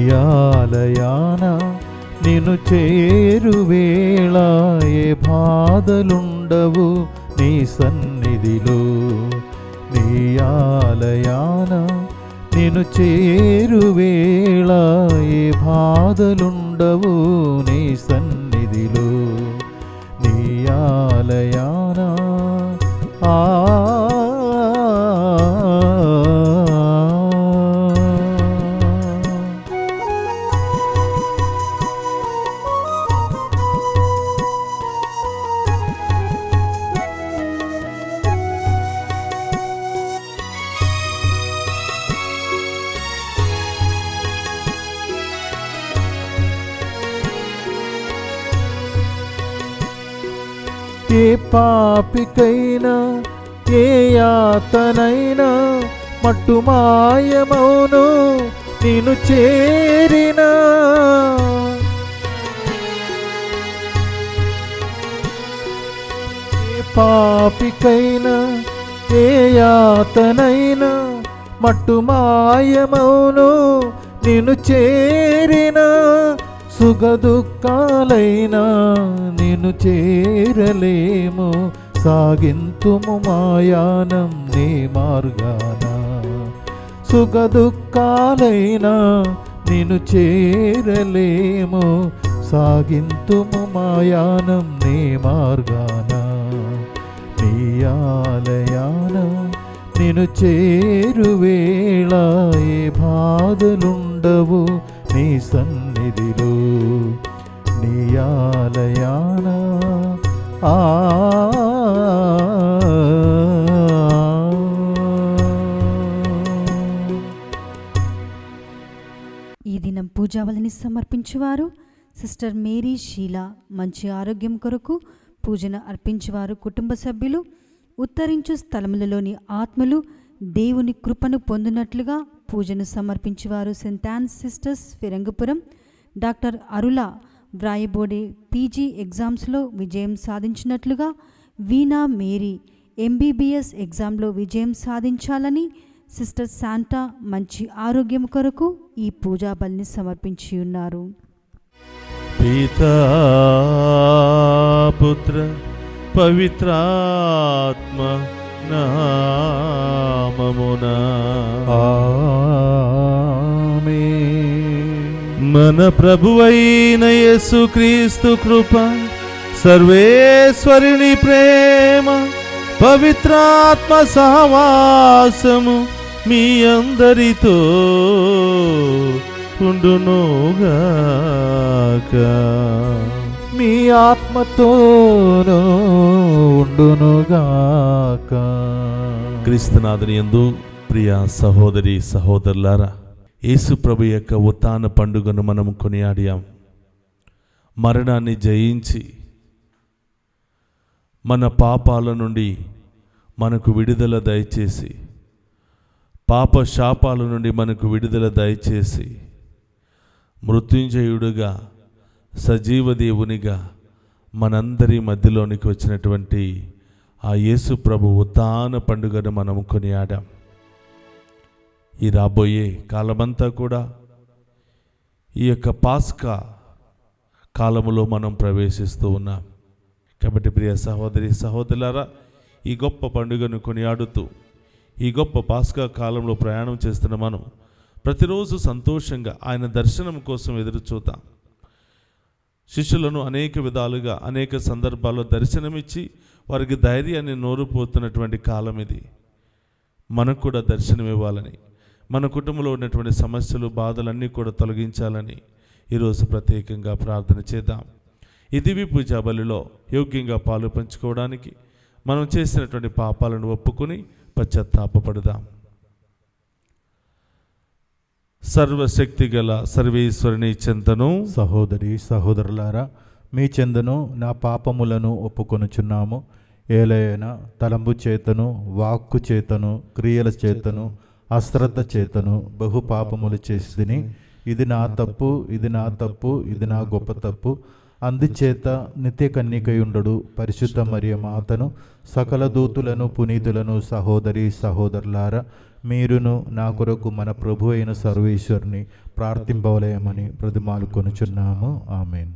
ఆలయాన నిన్ను చేరువేళ ఏ బాధలుండవు నీ సన్నిధిలో నీ ఆలయాన నిన్ను చేరువేళ ఏ బాధలుండవు నీ సన్నిధిలో నీ ఆలయాన ఆ ఏ పాపికైనా ఏ యాతనైనా మట్టు మాయమౌను నేను చేరినా ఏ పాపికైనా ఏ యాతనైనా మట్టు మాయమౌను నేను చేరినా సుఖ దుఃఖాలైనా నేను చేరలేము సాగింతుము మాయానం నీ మార్గాన సుఖ దుఃఖాలైనా నేను చేరలేము సాగింతుము మాయానం నీ మార్గాన నీ ఆలయాన నేను చేరువేళ ఏ బాధలుండవు నీ సన్నిధిలో నీ ఆలయాన ఆ ఈ దినం పూజావళిని సమర్పించువారు సిస్టర్ మేరీ షీలా మంచి ఆరోగ్యం కొరకు పూజను అర్పించువారు కుటుంబ సభ్యులు ఉత్తరించు స్థలములలోని ఆత్మలు దేవుని కృపను పొందినట్లుగా పూజను సమర్పించువారు Saint Ann sisters Phirangipuram doctor Arula వ్రాయబోడే పీజీ ఎగ్జామ్స్లో విజయం సాధించినట్లుగా వీణా మేరీ ఎంబీబీఎస్ ఎగ్జామ్లో విజయం సాధించాలని సిస్టర్ శాంటా మంచి ఆరోగ్యం కొరకు ఈ పూజా బలిని సమర్పించి ఉన్నారు పితా పుత్ర పవిత్రాత్మ నామమున ఆమేన్. మన ప్రభువైన యేసుక్రీస్తు కృప సర్వేశ్వరుని ప్రేమ పవిత్రాత్మ సహవాసము మీ అందరితో ఉండునుగాక మీ ఆత్మతోనూ ఉండునుగాక క్రీస్తునాథుని యందు ప్రియ సహోదరి సహోదరులారా యేసు ప్రభు యొక్క ఉత్థాన పండుగను మనం కొనియాడాం మరణాన్ని జయించి మన పాపాల నుండి మనకు విడుదల దయచేసి పాప శాపాల నుండి మనకు విడుదల దయచేసి మృత్యుంజయుడుగా సజీవ దేవునిగా మనందరి మధ్యలోనికి వచ్చినటువంటి ఆ యేసు ప్రభు ఉత్థాన పండుగను మనం కొనియాడాం ఈ రాబోయే కాలమంతా కూడా ఈ యొక్క పాస్కా కాలములో మనం ప్రవేశిస్తూ ఉన్నాం కాబట్టి ప్రియ సహోదరి సహోదరులారా ఈ గొప్ప పండుగను కొనియాడుతూ ఈ గొప్ప పాస్కా కాలంలో ప్రయాణం చేస్తున్న మనం ప్రతిరోజు సంతోషంగా ఆయన దర్శనం కోసం ఎదురు చూద్దాం శిష్యులను అనేక విధాలుగా అనేక సందర్భాల్లో దర్శనమిచ్చి వారికి ధైర్యాన్ని నోరుపోతున్నటువంటి కాలం ఇది మనకు కూడా దర్శనం ఇవ్వాలని మన కుటుంబంలో ఉన్నటువంటి సమస్యలు బాధలన్నీ కూడా తొలగించాలని ఈరోజు ప్రత్యేకంగా ప్రార్థన చేద్దాం ఈ దివి పూజా బలిలో యోగ్యంగా పాలు పంచుకోవడానికి మనం చేసినటువంటి పాపాలను ఒప్పుకొని పశ్చాత్తాపపడదాం సర్వశక్తి గల సర్వేశ్వరుని చింతను సహోదరి సహోదరులారా మీ చెందను నా పాపములను ఒప్పుకొనుచున్నాము ఏలైన తలంబు చేతను వాక్కు చేతను క్రియల చేతను అశ్రద్ధ చేతను బహు పాపములు చేసిని ఇది నా తప్పు ఇది నా తప్పు ఇది నా గొప్ప తప్పు అందుచేత నిత్య కన్యకయుండడు పరిశుద్ధ మరియ మాతను సకల దూతులను పునీతులను సహోదరి సహోదరులారా మీరును నా కొరకు మన ప్రభు అయిన సర్వేశ్వరుని ప్రార్థింపవలయమని ప్రతిమాలు కొనుచున్నాము ఆమెన్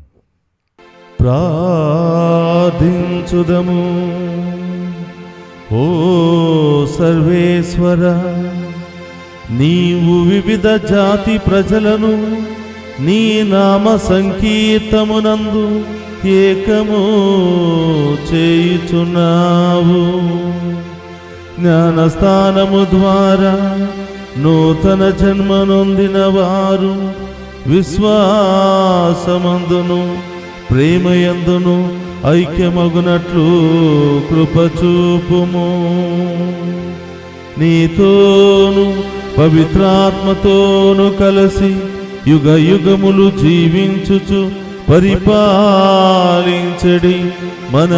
ప్రార్థించుదము ఓ సర్వేశ్వర నీవు వివిధ జాతి ప్రజలను నీ నామ సంకీర్తమునందు ఏకము చేయుచున్నావు జ్ఞానస్థానము ద్వారా నూతన జన్మ నొందిన వారు విశ్వాసమందును ప్రేమయందును ఐక్యమగునట్లు కృపచూపుము నీతోను పవిత్రాత్మతోను కలిసి యుగ యుగములు జీవించుచు పరిపాలించడి మన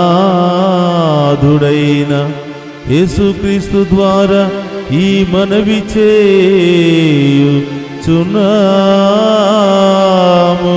నాథుడైన యేసుక్రీస్తు ద్వారా ఈ మనవి చేయుచున్నాము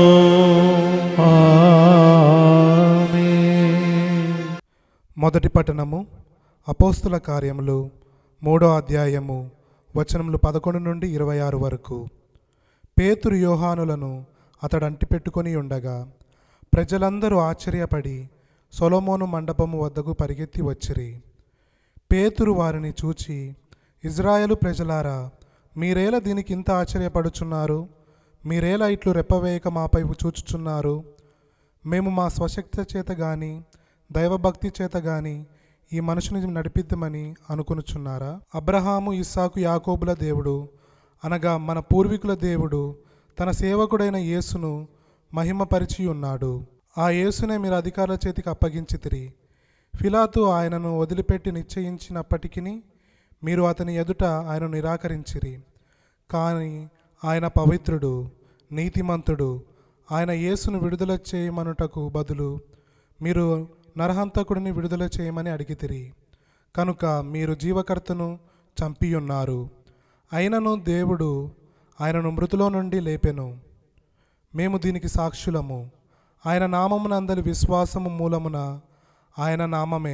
మొదటి పట్టణము అపోస్తుల కార్యములు మూడో అధ్యాయము వచనములు పదకొండు నుండి ఇరవై ఆరు వరకు పేతురు యోహానులను అతడు అంటిపెట్టుకొని ఉండగా ప్రజలందరూ ఆశ్చర్యపడి సొలొమోను మండపము వద్దకు పరిగెత్తి వచ్చిరి పేతురు వారిని చూచి ఇజ్రాయేలు ప్రజలారా మీరేలా దీనికి ఇంత ఆశ్చర్యపడుచున్నారు మీరేలా ఇట్లు రెప్పవేయక మాపై చూచుచున్నారు మేము మా స్వశక్తి చేత గాని దైవభక్తి చేత గాని ఈ మనుషుని నడిపిద్దామని అనుకొనుచున్నారా అబ్రహాము ఇస్సాకు యాకోబుల దేవుడు అనగా మన పూర్వీకుల దేవుడు తన సేవకుడైన యేసును మహిమపరిచి ఉన్నాడు ఆ యేసునే మీరు అధికారుల చేతికి అప్పగించితిరి ఫిలాతు ఆయనను వదిలిపెట్టి నిశ్చయించినప్పటికీ మీరు అతని ఎదుట ఆయన నిరాకరించిరి కానీ ఆయన పవిత్రుడు నీతిమంతుడు ఆయన యేసును విడుదల చేయమనుటకు బదులు మీరు నరహంతకుడిని విడుదల చేయమని అడిగితిరి కనుక మీరు జీవకర్తను చంపియున్నారు అయినను దేవుడు ఆయనను మృతులో నుండి లేపెను మేము దీనికి సాక్షులము ఆయన నామమునందలి విశ్వాసము మూలమున ఆయన నామమే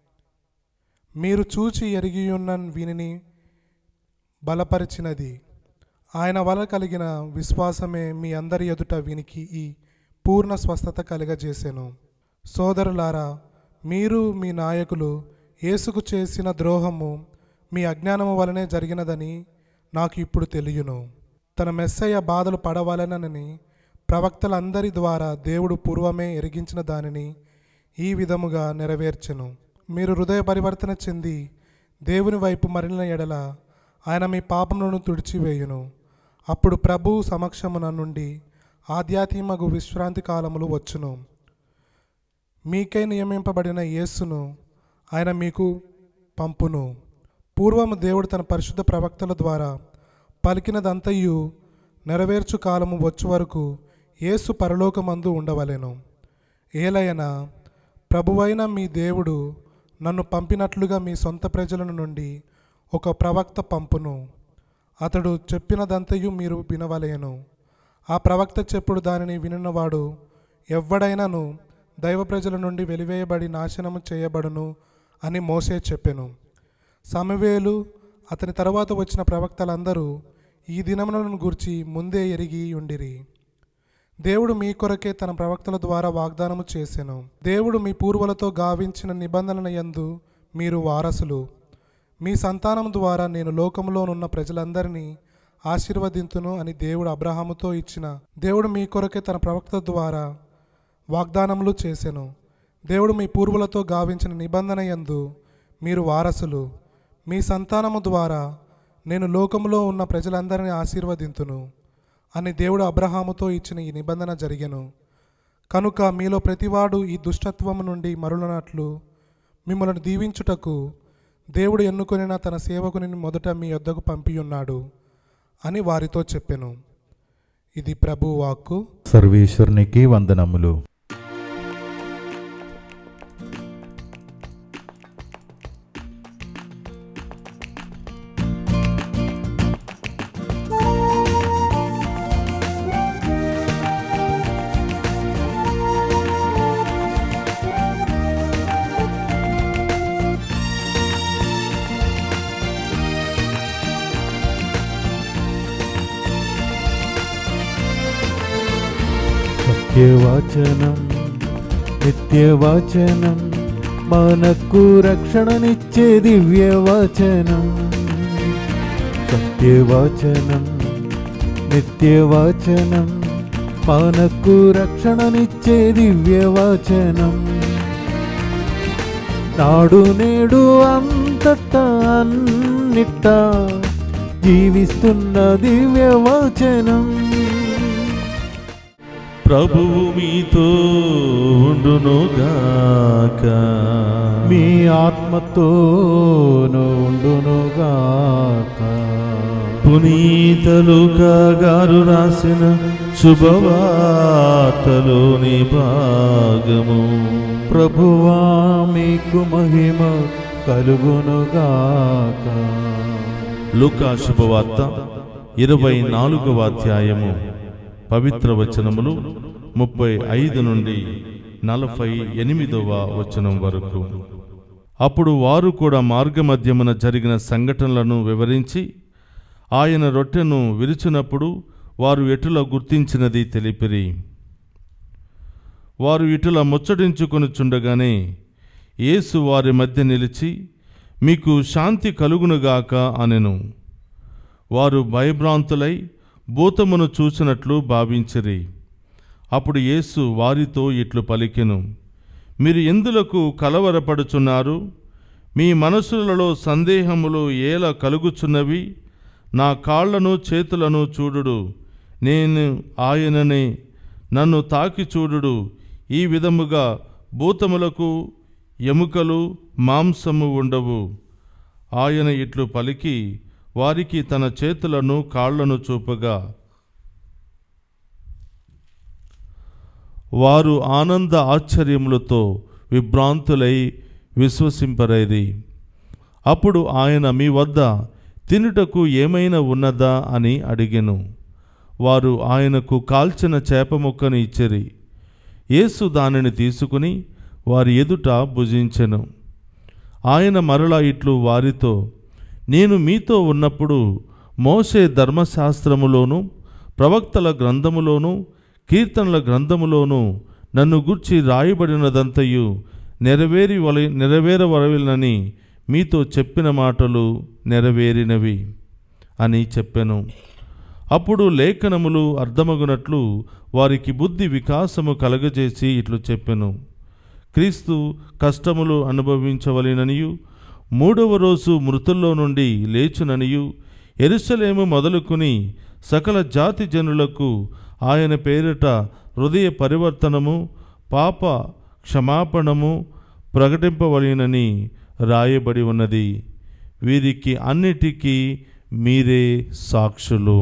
మీరు చూచి ఎరిగియున్న వీనిని బలపరిచినది ఆయన వల్ల కలిగిన విశ్వాసమే మీ అందరి ఎదుట వీనికి ఈ పూర్ణ స్వస్థత కలుగజేసెను సోదరులారా మీరు మీ నాయకులు యేసుకు చేసిన ద్రోహము మీ అజ్ఞానము వలనే జరిగినదని నాకు ఇప్పుడు తెలియను తన మెస్సయ్య బాధలు పడవలనని ప్రవక్తలందరి ద్వారా దేవుడు పూర్వమే ఎరిగించిన దానిని ఈ విధముగా నెరవేర్చెను మీరు హృదయ పరివర్తన చెంది దేవుని వైపు మరలిన ఎడల ఆయన మీ పాపములను తుడిచివేయును అప్పుడు ప్రభు సమక్షమున నుండి ఆధ్యాత్మికగు విశ్రాంతి కాలములు వచ్చును మీకై నియమింపబడిన యేసును ఆయన మీకు పంపును పూర్వము దేవుడు తన పరిశుద్ధ ప్రవక్తల ద్వారా పలికినదంతయు నెరవేర్చు కాలము వచ్చు వరకు యేసు పరలోకమందు ఉండవలెను ఏలయన ప్రభువైన మీ దేవుడు నన్ను పంపినట్లుగా మీ సొంత ప్రజల నుండి ఒక ప్రవక్త పంపును అతడు చెప్పినదంతయు మీరు వినవలేను ఆ ప్రవక్త చెప్పుడు దానిని వినినవాడు ఎవ్వడైనాను దైవ ప్రజల నుండి వెలివేయబడి నాశనము చేయబడును అని మోసే చెప్పెను సమవేలు అతని తర్వాత వచ్చిన ప్రవక్తలందరూ ఈ దినములను గూర్చి ముందే ఎరిగి ఉండిరి దేవుడు మీ కొరకే తన ప్రవక్తల ద్వారా వాగ్దానము చేసెను దేవుడు మీ పూర్వులతో గావించిన నిబంధనల యందు మీరు వారసులు మీ సంతానం ద్వారా నేను లోకములోనున్న ప్రజలందరినీ ఆశీర్వదింతును అని దేవుడు అబ్రహాముతో ఇచ్చిన దేవుడు మీ కొరకే తన ప్రవక్త ద్వారా వాగ్దానములు చేసెను దేవుడు మీ పూర్వులతో గావించిన నిబంధన యందు మీరు వారసులు మీ సంతానము ద్వారా నేను లోకములో ఉన్న ప్రజలందరినీ ఆశీర్వదింతును అని దేవుడు అబ్రహాముతో ఇచ్చిన ఈ నిబంధన జరిగెను కనుక మీలో ప్రతివాడు ఈ దుష్టత్వము నుండి మరులనట్లు మిమ్మల్ని దీవించుటకు దేవుడు ఎన్నుకొనిన తన సేవకుని మొదట మీ యొద్దకు పంపియున్నాడు అని వారితో చెప్పెను ఇది ప్రభు వాక్కు సర్వేశ్వరునికి వందనములు సత్యవచనం నిత్యవచనం మనకు రక్షణనిచ్చే దివ్యవచనం సత్యవచనం నిత్యవచనం మనకు రక్షణనిచ్చే దివ్యవచనం నాడు నేడు అంతటా అన్నిట జీవిస్తున్న దివ్యవచనం ప్రభువు మీతో ఉండునుగాక మీ ఆత్మతోను ఉండునుగాక పునీతలుగా గారు రాసిన శుభవార్తలోని భాగము ప్రభువా మీకు మహిమ కలుగునుగాక లూకా శుభవార్త ఇరవై నాలుగవ అధ్యాయము పవిత్ర వచనములు ముప్పై ఐదు నుండి నలభై ఎనిమిదవ వచనం వరకు అప్పుడు వారు కూడా మార్గమధ్యమున జరిగిన సంఘటనలను వివరించి ఆయన రొట్టెను విరిచినప్పుడు వారు ఎటుల గుర్తించినది తెలిపిరి వారు ఇటుల ముచ్చటించుకొనుచుండగానే యేసు వారి మధ్య నిలిచి మీకు శాంతి కలుగునుగాక అనెను వారు భయభ్రాంతులై భూతమును చూసినట్లు భావించిరి అప్పుడు యేసు వారితో ఇట్లు పలికెను మీరు ఎందులకు కలవరపడుచున్నారు మీ మనసులలో సందేహములు ఏల కలుగుచున్నవి నా కాళ్లను చేతులను చూడుడు నేను ఆయననే నన్ను తాకి చూడుడు ఈ విధముగా భూతములకు ఎముకలు మాంసము ఉండవు ఆయన ఇట్లు పలికి వారికి తన చేతులను కాళ్లను చూపగా వారు ఆనంద ఆశ్చర్యములతో విభ్రాంతులై విశ్వసింపరైరి అప్పుడు ఆయన మీ వద్ద తినుటకు ఏమైనా ఉన్నదా అని అడిగెను వారు ఆయనకు కాల్చిన చేప ముక్కను ఇచ్చిరి యేసు దానిని తీసుకుని వారి ఎదుట భుజించెను ఆయన మరలా ఇట్లు వారితో నేను మీతో ఉన్నప్పుడు మోసే ధర్మశాస్త్రములోను ప్రవక్తల గ్రంథములోను కీర్తనల గ్రంథములోను నన్ను గుర్చి రాయబడినదంతయు నెరవేరి వల నెరవేరవలనని మీతో చెప్పిన మాటలు నెరవేరినవి అని చెప్పెను అప్పుడు లేఖనములు అర్థమగునట్లు వారికి బుద్ధి వికాసము కలగజేసి ఇట్లు చెప్పెను క్రీస్తు కష్టములు అనుభవించవలెననియు మూడవ రోజు మృతుల్లో నుండి లేచుననియు ఎరుసలేము మొదలుకుని సకల జాతి జనులకు ఆయన పేరిట హృదయ పరివర్తనము పాప క్షమాపణము ప్రకటింపవలెనని రాయబడి ఉన్నది వీరికి అన్నిటికీ మీరే సాక్షులు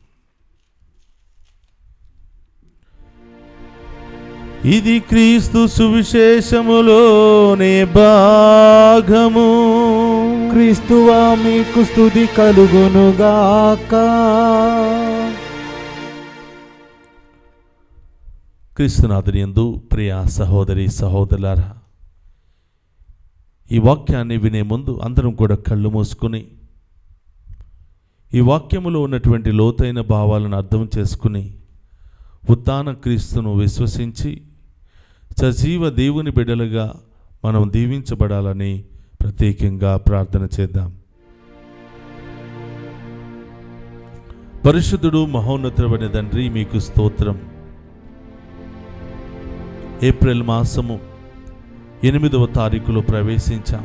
ఇది క్రీస్తు సువిశేషములోనే భాగము క్రీస్తువా మీకు స్తుతి కలుగునుగాక క్రీస్తునాథుని యందు ప్రియ సహోదరి సహోదరులారా ఈ వాక్యాన్ని వినే ముందు అందరం కూడా కళ్ళు మూసుకుని ఈ వాక్యములో ఉన్నటువంటి లోతైన భావాలను అర్థం చేసుకుని ఉత్తాన క్రీస్తును విశ్వసించి సజీవ దేవుని బిడ్డలుగా మనం దీవించబడాలని ప్రత్యేకంగా ప్రార్థన చేద్దాం పరిశుద్ధుడు మహోన్నతుడైన తండ్రి మీకు స్తోత్రం ఏప్రిల్ మాసము ఎనిమిదవ తారీఖులో ప్రవేశించాం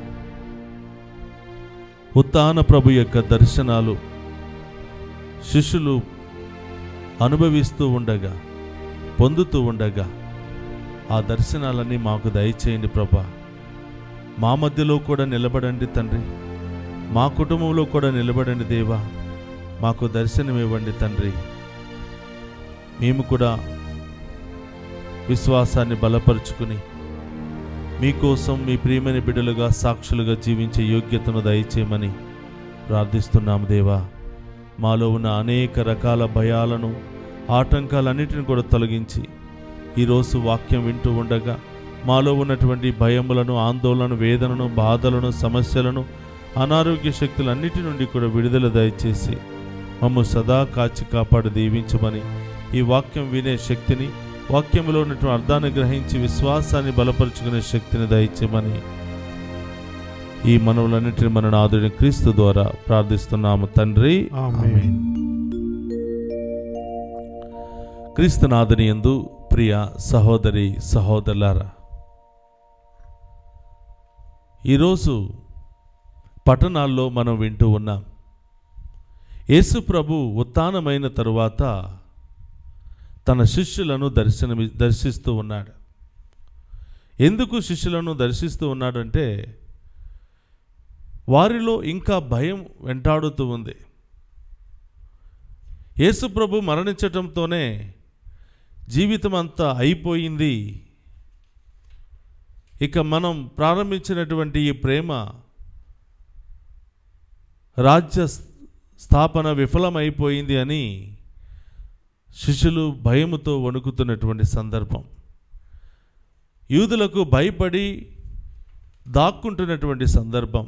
ఉత్తాన ప్రభు యొక్క దర్శనాలు శిష్యులు అనుభవిస్తూ ఉండగా పొందుతూ ఉండగా ఆ దర్శనాలన్నీ మాకు దయచేయండి ప్రభా మా మధ్యలో కూడా నిలబడండి తండ్రి మా కుటుంబంలో కూడా నిలబడండి దేవా మాకు దర్శనం ఇవ్వండి తండ్రి మేము కూడా విశ్వాసాన్ని బలపరుచుకుని మీకోసం మీ ప్రియమైన బిడ్డలుగా సాక్షులుగా జీవించే యోగ్యతను దయచేయమని ప్రార్థిస్తున్నాము దేవా మాలో ఉన్న అనేక రకాల భయాలను ఆటంకాలన్నిటిని కూడా తొలగించి ఈరోజు వాక్యం వింటూ ఉండగా మాలో ఉన్నటువంటి భయములను ఆందోళన వేదనను బాధలను సమస్యలను అనారోగ్య శక్తులన్నిటి నుండి కూడా విడుదల దయచేసి మమ్ము సదా కాచి కాపాడు దీవించమని ఈ వాక్యం వినే శక్తిని వాక్యంలో ఉన్నటువంటి అర్థాన్ని గ్రహించి విశ్వాసాన్ని బలపరుచుకునే శక్తిని దయచేయమని ఈ మనవులన్నిటిని మన నాదుడిని క్రీస్తు ద్వారా ప్రార్థిస్తున్నాము తండ్రి ఆమేన్. క్రీస్తునాథుని యందు ప్రియ సహోదరి సహోదరులారా ఈరోజు పట్టణాల్లో మనం వింటూ ఉన్నాం యేసు ప్రభు ఉత్థానమైన తరువాత తన శిష్యులను దర్శనమి దర్శిస్తూ ఉన్నాడు ఎందుకు శిష్యులను దర్శిస్తూ ఉన్నాడంటే వారిలో ఇంకా భయం వెంటాడుతూ ఉంది యేసు ప్రభు మరణించటంతోనే జీవితం అంతా అయిపోయింది ఇక మనం ప్రారంభించినటువంటి ఈ ప్రేమ రాజ్య స్థాపన విఫలమైపోయింది అని శిష్యులు భయముతో వణుకుతున్నటువంటి సందర్భం యూదులకు భయపడి దాక్కుంటున్నటువంటి సందర్భం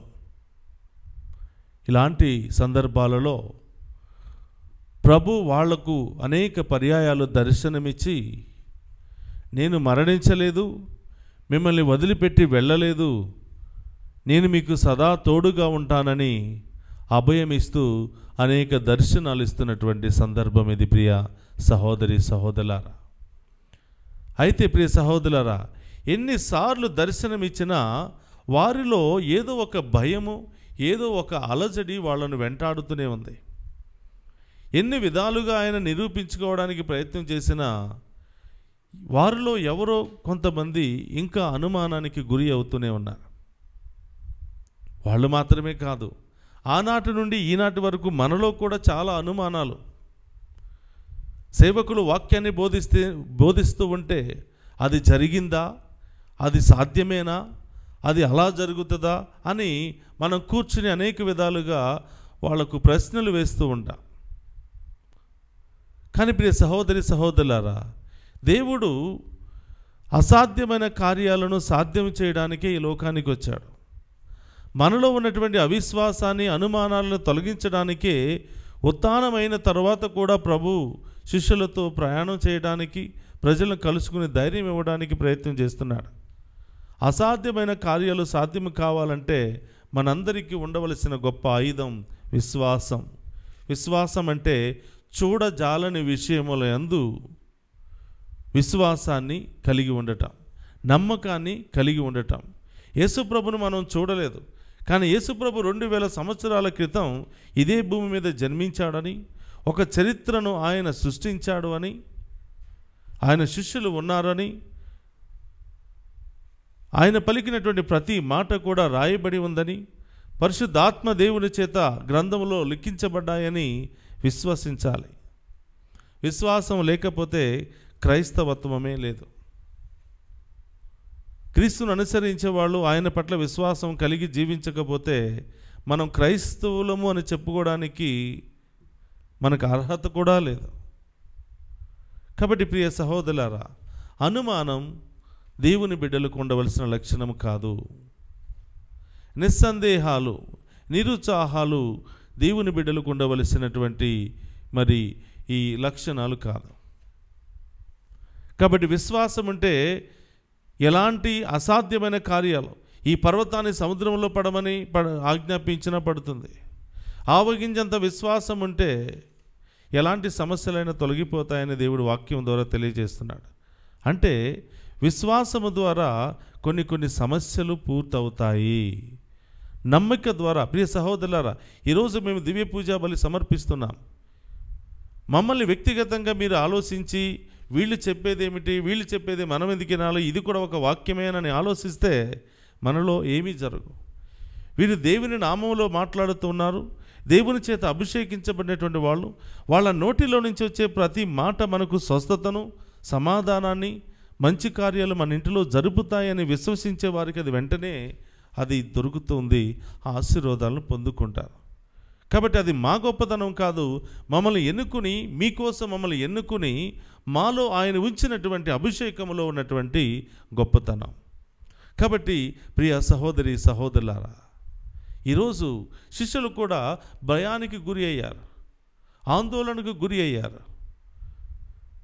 ఇలాంటి సందర్భాలలో ప్రభు వాళ్లకు అనేక పర్యాయాలు దర్శనమిచ్చి నేను మరణించలేదు మిమ్మల్ని వదిలిపెట్టి వెళ్ళలేదు నేను మీకు సదా తోడుగా ఉంటానని అభయమిస్తూ అనేక దర్శనాలు ఇస్తున్నటువంటి సందర్భం ఇది ప్రియ సహోదరి సహోదరులారా అయితే ప్రియ సహోదరులారా ఎన్నిసార్లు దర్శనమిచ్చినా వారిలో ఏదో ఒక భయము ఏదో ఒక అలజడి వాళ్ళను వెంటాడుతూనే ఉంది ఎన్ని విధాలుగా ఆయన నిరూపించుకోవడానికి ప్రయత్నం చేసినా వారిలో ఎవరో కొంతమంది ఇంకా అనుమానానికి గురి అవుతూనే ఉన్నారు వాళ్ళు మాత్రమే కాదు ఆనాటి నుండి ఈనాటి వరకు మనలో కూడా చాలా అనుమానాలు సేవకులు వాక్యాన్ని బోధిస్తే బోధిస్తూ ఉంటే అది జరిగిందా అది సాధ్యమేనా అది అలా జరుగుతుందా అని మనం కూర్చుని అనేక విధాలుగా వాళ్లకు ప్రశ్నలు వేస్తూ ఉంటాం కానీ ప్రియ సహోదరి సహోదరులారా దేవుడు అసాధ్యమైన కార్యాలను సాధ్యం చేయడానికే ఈ లోకానికి వచ్చాడు మనలో ఉన్నటువంటి అవిశ్వాసాన్ని అనుమానాలను తొలగించడానికే ఉత్థానమైన తర్వాత కూడా ప్రభు శిష్యులతో ప్రయాణం చేయడానికి ప్రజలను కలుసుకుని ధైర్యం ఇవ్వడానికి ప్రయత్నం చేస్తున్నాడు అసాధ్యమైన కార్యాలు సాధ్యం కావాలంటే మనందరికీ ఉండవలసిన గొప్ప ఆయుధం విశ్వాసం విశ్వాసం అంటే చూడజాలని విషయముల యందు విశ్వాసాన్ని కలిగి ఉండటం నమ్మకాన్ని కలిగి ఉండటం యేసుప్రభును మనం చూడలేదు కానీ యేసుప్రభు రెండు వేల సంవత్సరాల క్రితం ఇదే భూమి మీద జన్మించాడని ఒక చరిత్రను ఆయన సృష్టించాడు అని ఆయన శిష్యులు ఉన్నారని ఆయన పలికినటువంటి ప్రతి మాట కూడా రాయబడి ఉందని పరిశుద్ధాత్మ దేవుని చేత గ్రంథంలో లిఖించబడ్డాయని విశ్వసించాలి విశ్వాసం లేకపోతే క్రైస్తవత్వమే లేదు క్రీస్తును అనుసరించే వాళ్ళు ఆయన పట్ల విశ్వాసం కలిగి జీవించకపోతే మనం క్రైస్తవులము అని చెప్పుకోవడానికి మనకు అర్హత కూడా లేదు కాబట్టి ప్రియ సహోదరులారా అనుమానం దేవుని బిడ్డలకు ఉండవలసిన లక్షణం కాదు నిస్సందేహాలు నిరుత్సాహాలు దేవుని బిడ్డలకు ఉండవలసినటువంటి మరి ఈ లక్షణాలు కాదు కాబట్టి విశ్వాసం అంటే ఎలాంటి అసాధ్యమైన కార్యాలు ఈ పర్వతాన్ని సముద్రంలో పడమని పడ ఆజ్ఞాపించినా పడుతుంది ఆవగింజంత విశ్వాసం ఉంటే ఎలాంటి సమస్యలైనా తొలగిపోతాయని దేవుడు వాక్యం ద్వారా తెలియజేస్తున్నాడు అంటే విశ్వాసము ద్వారా కొన్ని కొన్ని సమస్యలు పూర్తవుతాయి నమ్మిక ద్వారా ప్రియ సహోదరులారా ఈరోజు మేము దివ్య పూజా బలి సమర్పిస్తున్నాం మమ్మల్ని వ్యక్తిగతంగా మీరు ఆలోచించి వీళ్ళు చెప్పేది ఏమిటి వీళ్ళు చెప్పేది మనం ఎందుకు వినాలి ఇది కూడా ఒక వాక్యమేనని ఆలోచిస్తే మనలో ఏమీ జరగదు వీరు దేవుని నామంలో మాట్లాడుతున్నారు దేవుని చేత అభిషేకించబడినటువంటి వాళ్ళు వాళ్ళ నోటిలో నుంచి వచ్చే ప్రతి మాట మనకు స్వస్థతను సమాధానాన్ని మంచి కార్యాలు మన ఇంటిలో జరుపుతాయని విశ్వసించే వారికి అది వెంటనే అది దొరుకుతుంది ఆ ఆశీర్వాదాలను పొందుకుంటారు కాబట్టి అది మా గొప్పతనం కాదు మమ్మల్ని ఎన్నుకుని మీకోసం మమ్మల్ని ఎన్నుకుని మాలో ఆయన ఉంచినటువంటి అభిషేకంలో ఉన్నటువంటి గొప్పతనం కాబట్టి ప్రియ సహోదరి సహోదరులారా ఈరోజు శిష్యులు కూడా భయానికి గురి అయ్యారు ఆందోళనకు గురి అయ్యారు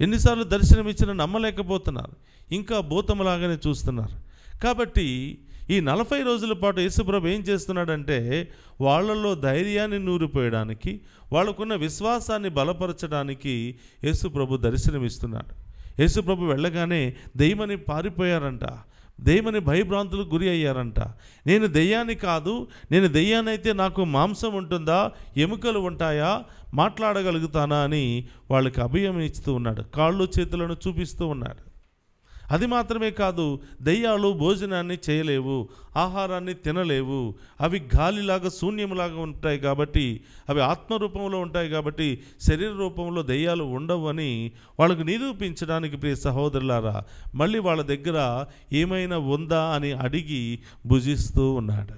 ఎన్నిసార్లు దర్శనం ఇచ్చినా నమ్మలేకపోతున్నారు ఇంకా భూతములాగానే చూస్తున్నారు కాబట్టి ఈ నలభై రోజుల పాటు యేసుప్రభు ఏం చేస్తున్నాడంటే వాళ్ళల్లో ధైర్యాన్ని నూరిపోయడానికి వాళ్ళకున్న విశ్వాసాన్ని బలపరచడానికి యేసుప్రభు దర్శనమిస్తున్నాడు యేసుప్రభు వెళ్ళగానే దెయ్యమని పారిపోయారంట దెయ్యమని భయభ్రాంతులకు గురి అయ్యారంట నేను దెయ్యాన్ని కాదు నేను దెయ్యానైతే నాకు మాంసం ఉంటుందా ఎముకలు ఉంటాయా మాట్లాడగలుగుతానా అని వాళ్ళకి అభయం ఇస్తూ ఉన్నాడు కాళ్ళు చేతులను చూపిస్తూ ఉన్నాడు అది మాత్రమే కాదు దయ్యాలు భోజనాన్ని చేయలేవు ఆహారాన్ని తినలేవు అవి గాలిలాగా శూన్యములాగా ఉంటాయి కాబట్టి అవి ఆత్మరూపంలో ఉంటాయి కాబట్టి శరీర రూపంలో దయ్యాలు ఉండవు అని వాళ్ళకు నిరూపించడానికి ప్రియ సహోదరులారా మళ్ళీ వాళ్ళ దగ్గర ఏమైనా ఉందా అని అడిగి భుజిస్తూ ఉన్నాడు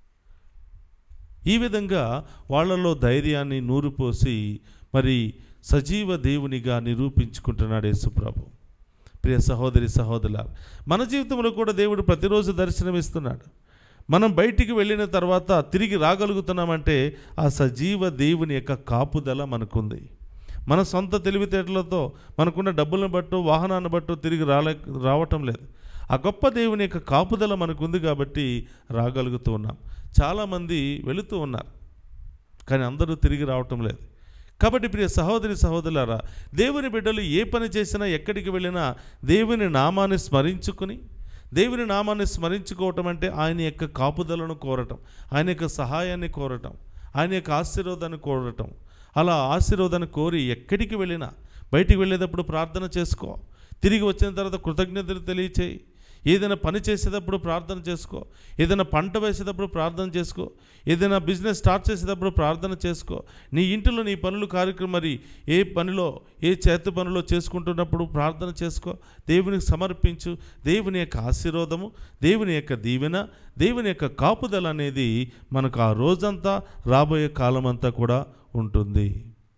ఈ విధంగా వాళ్ళలో ధైర్యాన్ని నూరుపోసి మరి సజీవ దేవునిగా నిరూపించుకుంటున్నాడు యేసుప్రభు ప్రియ సహోదరి సహోదరుల మన జీవితంలో కూడా దేవుడు ప్రతిరోజు దర్శనమిస్తున్నాడు మనం బయటికి వెళ్ళిన తర్వాత తిరిగి రాగలుగుతున్నామంటే ఆ సజీవ దేవుని యొక్క కాపుదల మనకుంది మన సొంత తెలివితేటలతో మనకున్న డబ్బులను బట్టో వాహనాన్ని బట్టో తిరిగి రాలే రావటం లేదు ఆ గొప్ప దేవుని యొక్క కాపుదల మనకుంది కాబట్టి రాగలుగుతూ ఉన్నాం చాలామంది వెళుతూ ఉన్నారు కానీ అందరూ తిరిగి రావటం లేదు కాబట్టి ప్రియ సహోదరి సహోదరులారా దేవుని బిడ్డలు ఏ పని చేసినా ఎక్కడికి వెళ్ళినా దేవుని నామాన్ని స్మరించుకుని దేవుని నామాన్ని స్మరించుకోవటం అంటే ఆయన యొక్క కాపుదలను కోరటం ఆయన యొక్క సహాయాన్ని కోరటం ఆయన యొక్క ఆశీర్వాదాన్ని కోరటం అలా ఆశీర్వాదాన్ని కోరి ఎక్కడికి వెళ్ళినా బయటికి వెళ్ళేటప్పుడు ప్రార్థన చేసుకో తిరిగి వచ్చిన తర్వాత కృతజ్ఞతలు తెలియచేయి ఏదైనా పని చేసేటప్పుడు ప్రార్థన చేసుకో ఏదైనా పంట వేసేటప్పుడు ప్రార్థన చేసుకో ఏదైనా బిజినెస్ స్టార్ట్ చేసేటప్పుడు ప్రార్థన చేసుకో నీ ఇంటిలో నీ పనులు కార్యక్రమం మరి ఏ పనిలో ఏ చేతి పనిలో చేసుకుంటున్నప్పుడు ప్రార్థన చేసుకో దేవునికి సమర్పించు దేవుని యొక్క ఆశీర్వాదము దేవుని యొక్క దీవెన దేవుని యొక్క కాపుదల అనేది మనకు ఆ రోజంతా రాబోయే కాలం అంతా కూడా ఉంటుంది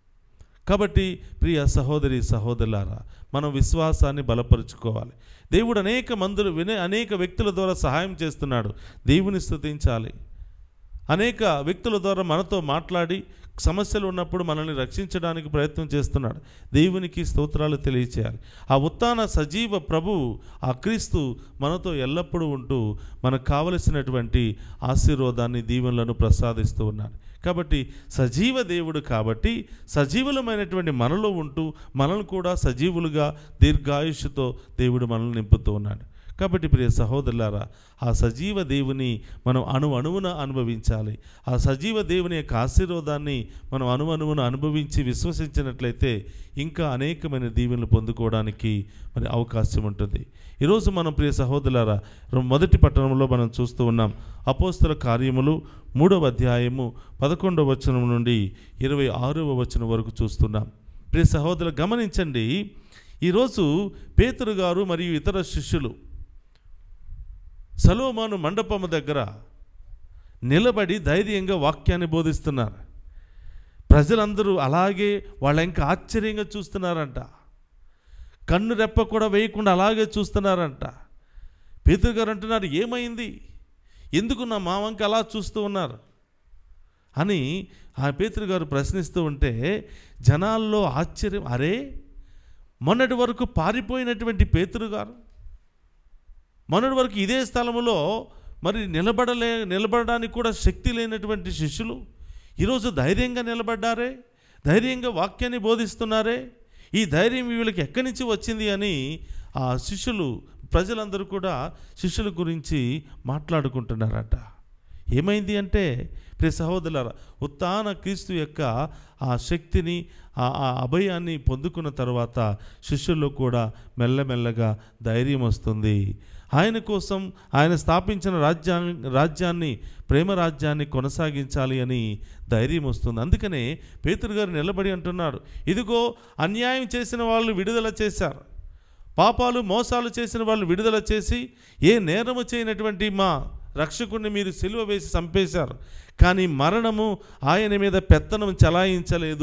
కాబట్టి ప్రియ సహోదరి సహోదరులారా మనం విశ్వాసాన్ని బలపరుచుకోవాలి దేవుడు అనేక మందులు వినే అనేక వ్యక్తుల ద్వారా సహాయం చేస్తున్నాడు దేవుని స్తుతించాలి అనేక వ్యక్తుల ద్వారా మనతో మాట్లాడి సమస్యలు ఉన్నప్పుడు మనల్ని రక్షించడానికి ప్రయత్నం చేస్తున్నాడు దేవునికి స్తోత్రాలు తెలియచేయాలి ఆ ఉత్తాన సజీవ ప్రభు ఆ క్రీస్తు మనతో ఎల్లప్పుడూ ఉంటూ మనకు కావలసినటువంటి ఆశీర్వాదాన్ని దీవెనలను ప్రసాదిస్తూ ఉన్నాడు కాబట్టి సజీవ దేవుడు కాబట్టి సజీవులమైనటువంటి మనలో ఉంటూ మనల్ని కూడా సజీవులుగా దీర్ఘాయుష్తో దేవుడు మనల్ని నింపుతూ ఉన్నాడు కాబట్టి ప్రియ సహోదరులారా ఆ సజీవ దేవుని మనం అణు అణువున అనుభవించాలి ఆ సజీవ దేవుని యొక్క ఆశీర్వాదాన్ని మనం అణు అణువున అనుభవించి విశ్వసించినట్లయితే ఇంకా అనేకమైన దీవెనలు పొందుకోవడానికి మరి అవకాశం ఉంటుంది ఈరోజు మనం ప్రియ సహోదరులారా మొదటి పట్టణంలో మనం చూస్తూ ఉన్నాం అపోస్తుల కార్యములు మూడవ అధ్యాయము పదకొండవ వచనం నుండి ఇరవై ఆరవ వచనం వరకు చూస్తున్నాం ప్రియ సహోదరులు గమనించండి ఈరోజు పేతురు గారు మరియు ఇతర శిష్యులు సలోమాను మండపము దగ్గర నిలబడి ధైర్యంగా వాక్యాన్ని బోధిస్తున్నారు ప్రజలందరూ అలాగే వాళ్ళ ఇంకా ఆశ్చర్యంగా చూస్తున్నారంట కన్ను రెప్ప కూడా వేయకుండా అలాగే చూస్తున్నారంట పేతురు గారు అంటున్నారు ఏమైంది ఎందుకు నా మా వంక అలా చూస్తూ ఉన్నారు అని ఆ పేతురు గారు ప్రశ్నిస్తూ ఉంటే జనాల్లో ఆశ్చర్యం అరే మొన్నటి వరకు పారిపోయినటువంటి పేతురు గారు మొన్నటి వరకు ఇదే స్థలములో మరి నిలబడలే నిలబడడానికి కూడా శక్తి లేనటువంటి శిష్యులు ఈరోజు ధైర్యంగా నిలబడ్డారే ధైర్యంగా వాక్యాన్ని బోధిస్తున్నారే ఈ ధైర్యం వీళ్ళకి ఎక్కడి నుంచి వచ్చింది అని ఆ శిష్యులు ప్రజలందరూ కూడా శిష్యుల గురించి మాట్లాడుకుంటున్నారట ఏమైంది అంటే ప్రియ సహోదరులారా ఉత్తాన క్రీస్తు యొక్క ఆ శక్తిని ఆ ఆ అభయాన్ని పొందుకున్న తర్వాత శిష్యుల్లో కూడా మెల్లమెల్లగా ధైర్యం వస్తుంది ఆయన కోసం ఆయన స్థాపించిన రాజ్యా రాజ్యాన్ని ప్రేమ రాజ్యాన్ని కొనసాగించాలి అని ధైర్యం వస్తుంది అందుకనే పేతురు గారు నిలబడి అంటున్నాడు ఇదిగో అన్యాయం చేసిన వాళ్ళు విడుదల చేశారు పాపాలు మోసాలు చేసిన వాళ్ళు విడుదల చేసి ఏ నేరము చేయనటువంటి మా రక్షకుడిని మీరు సిలువ వేసి చంపేశారు కానీ మరణము ఆయన మీద పెత్తనం చలాయించలేదు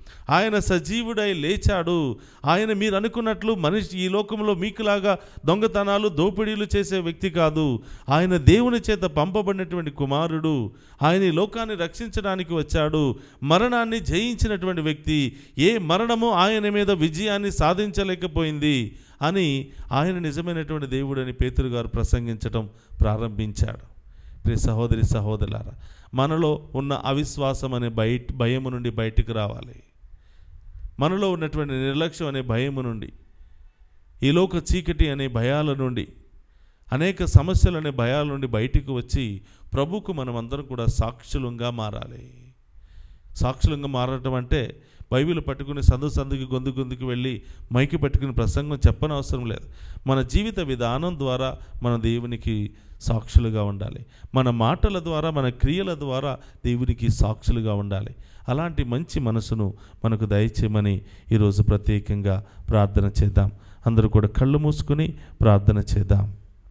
ఆయన సజీవుడై లేచాడు ఆయన మీరు అనుకున్నట్లు మనిషి ఈ లోకంలో మీకులాగా దొంగతనాలు దోపిడీలు చేసే వ్యక్తి కాదు ఆయన దేవుని చేత పంపబడినటువంటి కుమారుడు ఆయన ఈ లోకాన్ని రక్షించడానికి వచ్చాడు మరణాన్ని జయించినటువంటి వ్యక్తి ఏ మరణము ఆయన మీద విజయాన్ని సాధించలేకపోయింది అని ఆయన నిజమైనటువంటి దేవుడని పేతురు గారు ప్రసంగించటం ప్రారంభించాడు ప్రియ సహోదరి సహోదరులారా మనలో ఉన్న అవిశ్వాసం అనే బయట భయము నుండి బయటికి రావాలి మనలో ఉన్నటువంటి నిర్లక్ష్యం అనే భయము నుండి ఈ లోక చీకటి అనే భయాల నుండి అనేక సమస్యలు అనే భయాల నుండి బయటికి వచ్చి ప్రభుకు మనం అందరం కూడా సాక్షులంగా మారాలి సాక్షులంగా మారటం అంటే బైబిల్ పట్టుకుని సందు సందుకి గొంతు గొంతుకి వెళ్ళి మైకి పెట్టుకుని ప్రసంగం చెప్పనవసరం లేదు మన జీవిత విధానం ద్వారా మన దేవునికి సాక్షులుగా ఉండాలి మన మాటల ద్వారా మన క్రియల ద్వారా దేవునికి సాక్షులుగా ఉండాలి అలాంటి మంచి మనసును మనకు దయచేయమని ఈరోజు ప్రత్యేకంగా ప్రార్థన చేద్దాం అందరూ కూడా కళ్ళు మూసుకుని ప్రార్థన చేద్దాం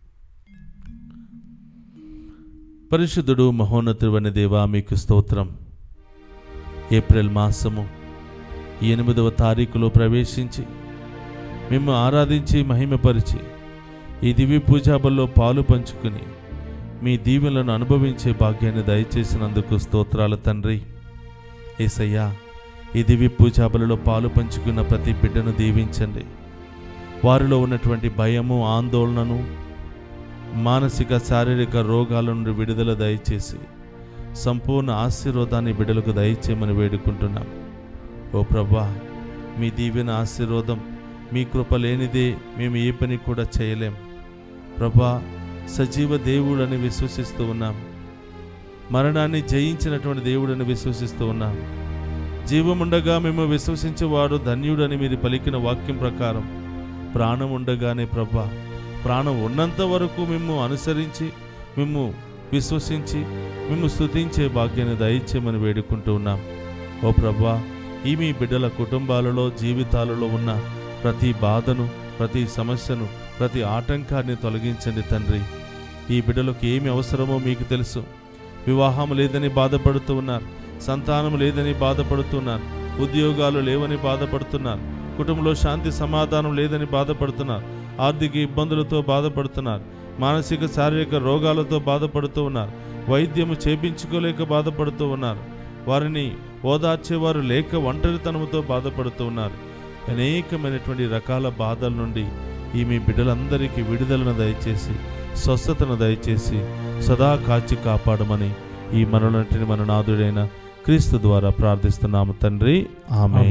పరిశుద్ధుడు మహోన్నతుడు అనే దేవా మీకు స్తోత్రం ఏప్రిల్ మాసము ఈ ఎనిమిదవ తారీఖులో ప్రవేశించి మేము ఆరాధించి మహిమపరిచి ఈ దివ్య పూజాబల్లో పాలు పంచుకుని మీ దీవెనలను అనుభవించే భాగ్యాన్ని దయచేసినందుకు స్తోత్రాల తండ్రి ఏసయ్యా ఈ దివ్య పూజాబలలో పాలు పంచుకున్న ప్రతి బిడ్డను దీవించండి వారిలో ఉన్నటువంటి భయము ఆందోళనను మానసిక శారీరక రోగాల నుండి విడుదల దయచేసి సంపూర్ణ ఆశీర్వాదాన్ని బిడ్డలకు దయచేయమని వేడుకుంటున్నాం ఓ ప్రభా మీ దీవెన ఆశీర్వాదం మీ కృప లేనిదే మేము ఏ పని కూడా చేయలేం ప్రభా సజీవ దేవుడని విశ్వసిస్తూ ఉన్నాం మరణాన్ని జయించినటువంటి దేవుడని విశ్వసిస్తూ ఉన్నాం జీవముండగా మేము విశ్వసించేవాడు ధన్యుడని మీరు పలికిన వాక్యం ప్రకారం ప్రాణం ఉండగానే ప్రభా ప్రాణం ఉన్నంత వరకు మేము అనుసరించి మేము విశ్వసించి మేము స్తుతించే భాగ్యాన్ని దయచేయమని వేడుకుంటూ ఉన్నాం ఓ ప్రభా ఈ మీ బిడ్డల కుటుంబాలలో జీవితాలలో ఉన్న ప్రతి బాధను ప్రతి సమస్యను ప్రతి ఆటంకాన్ని తొలగించండి తండ్రి ఈ బిడ్డలకు ఏమి అవసరమో మీకు తెలుసు వివాహం లేదని బాధపడుతూ ఉన్నారు సంతానం లేదని బాధపడుతున్నారు ఉద్యోగాలు లేవని బాధపడుతున్నారు కుటుంబంలో శాంతి సమాధానం లేదని బాధపడుతున్నారు ఆర్థిక ఇబ్బందులతో బాధపడుతున్నారు మానసిక శారీరక రోగాలతో బాధపడుతూ ఉన్నారు వైద్యము చేపించుకోలేక బాధపడుతూ ఉన్నారు వారిని ఓదార్చేవారు లేక ఒంటరితనంతో బాధపడుతూ ఉన్నారు అనేకమైనటువంటి రకాల బాధల నుండి ఈ మీ బిడ్డలందరికీ విడుదలను దయచేసి స్వస్థతను దయచేసి సదా కాచి కాపాడమని ఈ మనలంటిని మన నాదుడైన క్రీస్తు ద్వారా ప్రార్థిస్తున్నాము తండ్రి ఆమె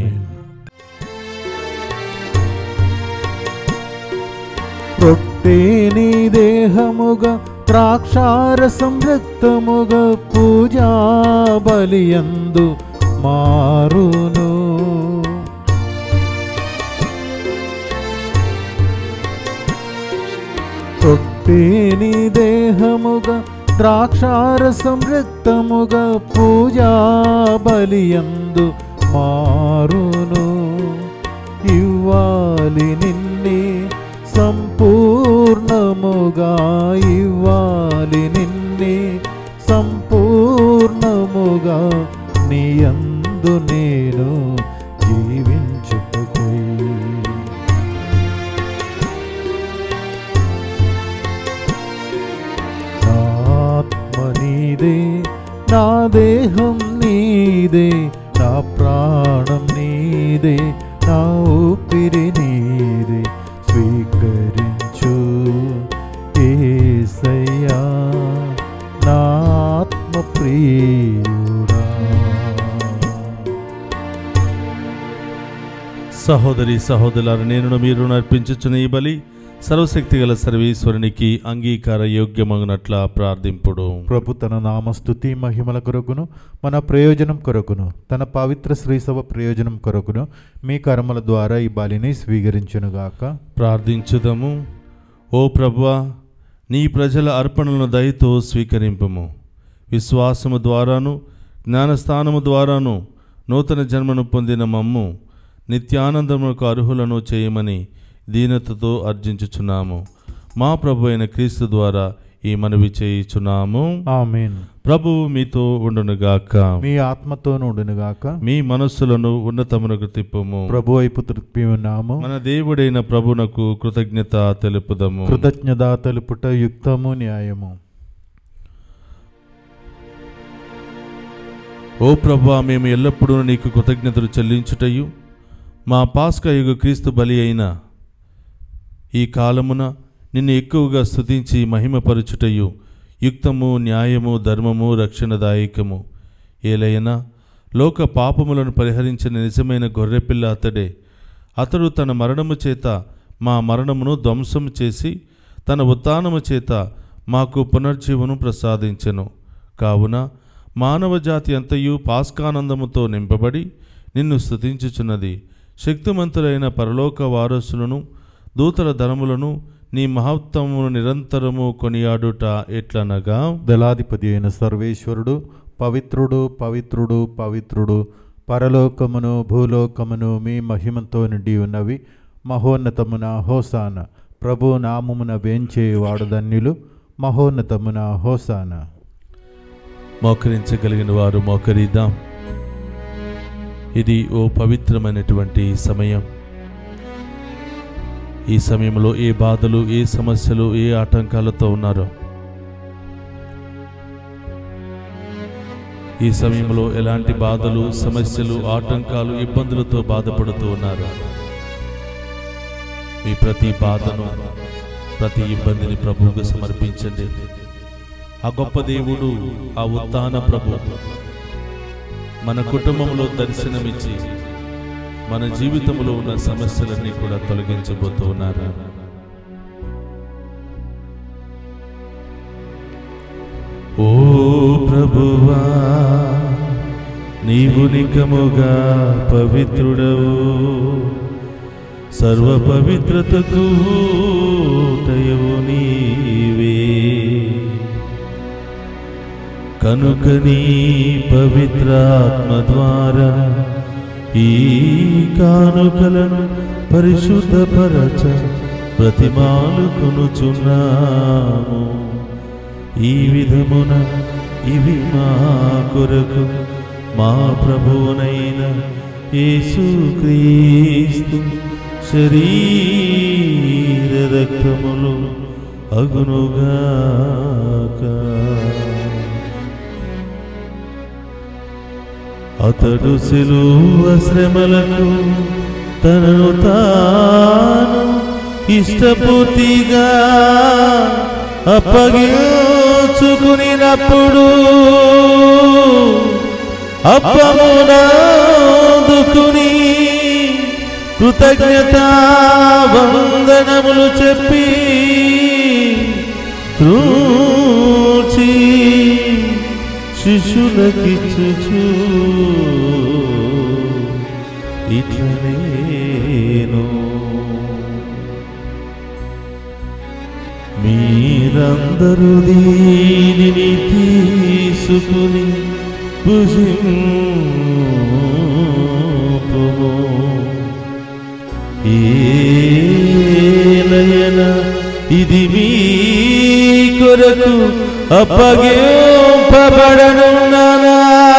రొట్టెని దేహముగా ద్రాక్షారసం రక్తముగా పూజా బలియందు మారును రొట్టెని దేహముగా ద్రాక్షారసం రక్తముగా పూజా బలియందు మారును ఇవ్వాలి నిన్నే సంపూర్ణముగా ఇవ్వాలి నిన్నే సంపూర్ణముగా నీ అందు నేను జీవించుటకై నా ఆత్మ నీదే నా దేహం నీదే నా ప్రాణం నీదే నా ఊపిరి నీదే స్వీకరించు ఏసయ్యా నా ఆత్మ ప్రియుడా సహోదరి సహోదరులారు నేను మీరు నర్పించుచున్న ఈ బలి సర్వశక్తి గల సర్వేశ్వరునికి అంగీకార యోగ్యమగినట్ల ప్రార్థింపుడు ప్రభు తన నామస్తుతి మహిమల కొరకును మన ప్రయోజనం కొరకును తన పవిత్ర శ్రీసభ ప్రయోజనం కొరకును మీ కర్మల ద్వారా ఈ బలిని స్వీకరించునుగాక ప్రార్థించుదము ఓ ప్రభువా నీ ప్రజల అర్పణలను దయతో స్వీకరింపము విశ్వాసము ద్వారాను జ్ఞానస్థానము ద్వారాను నూతన జన్మను పొందిన మమ్ము నిత్యానందములకు అర్హులను చేయమని దీనతతో అర్జించుచున్నాము మా ప్రభు అయిన క్రీస్తు ద్వారా ఈ మనవి చేయుచున్నాము ఆమెన్ ప్రభువు మీతో ఉండునుగాక మీ ఆత్మతో నుండునుగాక మీ మనస్సులను ఉన్నతమునకు తిప్పుము ప్రభు వైపు త్రిప్పి ఉన్నాము మన దేవుడైన ప్రభునకు కృతజ్ఞత తెలుపుదము కృతజ్ఞత తెలుపుట యుక్తము న్యాయము ఓ ప్రభా మేము ఎల్లప్పుడూ నీకు కృతజ్ఞతలు చెల్లించుటయు మా పాస్క యుగ క్రీస్తు బలి అయిన ఈ కాలమున నిన్ను ఎక్కువగా స్తుతించి మహిమపరచుటయు యుక్తము న్యాయము ధర్మము రక్షణదాయకము ఏలైనా లోక పాపములను పరిహరించిన నిజమైన గొర్రెపిల్ల అతడే అతడు తన మరణము చేత మా మరణమును ధ్వంసం చేసి తన ఉత్థానము చేత మాకు పునర్జీవను ప్రసాదించెను కావున మానవ జాతి అంతయు పాస్కానందముతో నింపబడి నిన్ను స్తుతించుచున్నది శక్తిమంతులైన పరలోక వారసులను దూతల ధనములను నీ మహత్తమును నిరంతరము కొనియాడుట ఎట్లనగా దళాధిపతి అయిన సర్వేశ్వరుడు పవిత్రుడు పవిత్రుడు పవిత్రుడు పరలోకమును భూలోకమును మీ మహిమతో నిండి ఉన్నవి మహోన్నతమున హోసాన ప్రభు నామమున వేంచేవాడు ధన్యులు మహోన్నతమున హోసాన మోకరించగలిగిన వారు మోకరిద్దాం ఇది ఓ పవిత్రమైనటువంటి సమయం ఈ సమయంలో ఏ బాధలు ఏ సమస్యలు ఏ ఆటంకాలతో ఉన్నారో ఈ సమయంలో ఎలాంటి బాధలు సమస్యలు ఆటంకాలు ఇబ్బందులతో బాధపడుతూ ఉన్నారు మీ ప్రతి బాధను ప్రతి ఇబ్బందిని ప్రభువుకు సమర్పించండి ఆ గొప్ప దేవుడు ఆ ఉత్థాన ప్రభు మన కుటుంబంలో దర్శనమిచ్చి మన జీవితంలో ఉన్న సమస్యలన్నీ కూడా తొలగించబోతూ ఉన్నారు ఓ ప్రభువా నీవు నికముగా పవిత్రుడవు సర్వ పవిత్రతకు తయవు నీవే కనుక నీ పవిత్రాత్మ ద్వారా ఈ కానుకలను పరిశుద్ధపరచ ప్రతిమాలు కొనుచున్నాము ఈ విధమున ఇవి మా కొరకు మా ప్రభువునైన యేసుక్రీస్తు శరీర రక్తములు అగునుగాక అతడు సిలువ శ్రమలకు తనను తాను ఇష్టపూర్తిగా అప్పగించుకునినప్పుడు అప్పమునందుకుని కృతజ్ఞత వందనములు చెప్పి త్రూచి శిష్యులకిచ్చుచు ఇట్లనేను మీరందరూ దీనిని తీసుకుని భుజింపుము ఏలయన ఇది మీ కొరకు అప్పగింపబడనున్నానా